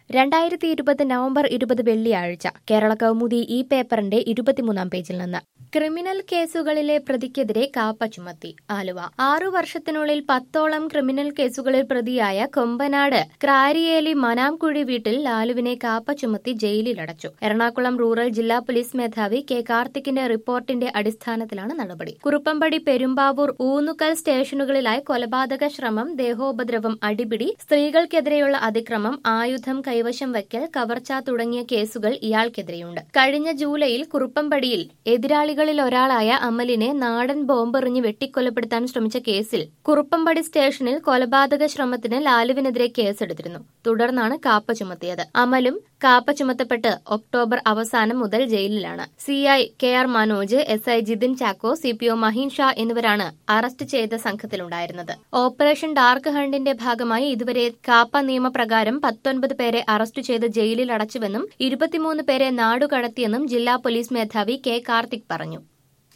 രണ്ടായിരത്തി ഇരുപത് നവംബർ ഇരുപത് വെള്ളിയാഴ്ച കേരള കൗമുദി ഈ പേപ്പറിന്റെ ഇരുപത്തിമൂന്നാം പേജിൽ നിന്ന് ക്രിമിനൽ കേസുകളിലെ പ്രതിക്കെതിരെ കാപ്പ ചുമത്തി ആലുവ ആറു വർഷത്തിനുള്ളിൽ പത്തോളം ക്രിമിനൽ കേസുകളിൽ പ്രതിയായ കൊമ്പനാട് ക്രാരിയേലി മനാംകുഴി വീട്ടിൽ ലാലുവിനെ കാപ്പ ചുമത്തി ജയിലിലടച്ചു എറണാകുളം റൂറൽ ജില്ലാ പോലീസ് മേധാവി കെ കാർത്തിക്കിന്റെ റിപ്പോർട്ടിന്റെ അടിസ്ഥാനത്തിലാണ് നടപടി കുറുപ്പമ്പടി പെരുമ്പാവൂർ ഊന്നുകൽ സ്റ്റേഷനുകളിലായി കൊലപാതക ശ്രമം ദേഹോപദ്രവം അടിപിടി സ്ത്രീകൾക്കെതിരെയുള്ള അതിക്രമം ആയുധം കൈവശം വയ്ക്കൽ കവർച്ച തുടങ്ങിയ കേസുകൾ ഇയാൾക്കെതിരെയുണ്ട് കഴിഞ്ഞ ജൂലൈയിൽ കുറുപ്പമ്പടിയിൽ എതിരാളികളിൽ ഒരാളായ അമലിനെ നാടൻ ബോംബെറിഞ്ഞ് വെട്ടിക്കൊലപ്പെടുത്താൻ ശ്രമിച്ച കേസിൽ കുറുപ്പമ്പടി സ്റ്റേഷനിൽ കൊലപാതക ശ്രമത്തിന് ലാലുവിനെതിരെ കേസെടുത്തിരുന്നു തുടർന്നാണ് കാപ്പ ചുമത്തിയത് അമലും കാപ്പ ചുമത്തപ്പെട്ട് ഒക്ടോബർ അവസാനം മുതൽ ജയിലിലാണ് CI K R Manoj S I Jithin Chacko C P O Maheen Shah എന്നിവരാണ് അറസ്റ്റ് ചെയ്ത സംഘത്തിലുണ്ടായിരുന്നത് ഓപ്പറേഷൻ ഡാർക്ക് ഹണ്ടിന്റെ ഭാഗമായി ഇതുവരെ കാപ്പ നിയമപ്രകാരം പത്തൊൻപത് പേരെ അറസ്റ്റ് ചെയ്ത് ജയിലിൽ അടച്ചുവെന്നും ഇരുപത്തിമൂന്ന് പേരെ നാടുകടത്തിയെന്നും ജില്ലാ പോലീസ് മേധാവി കെ കാർത്തിക് പറഞ്ഞു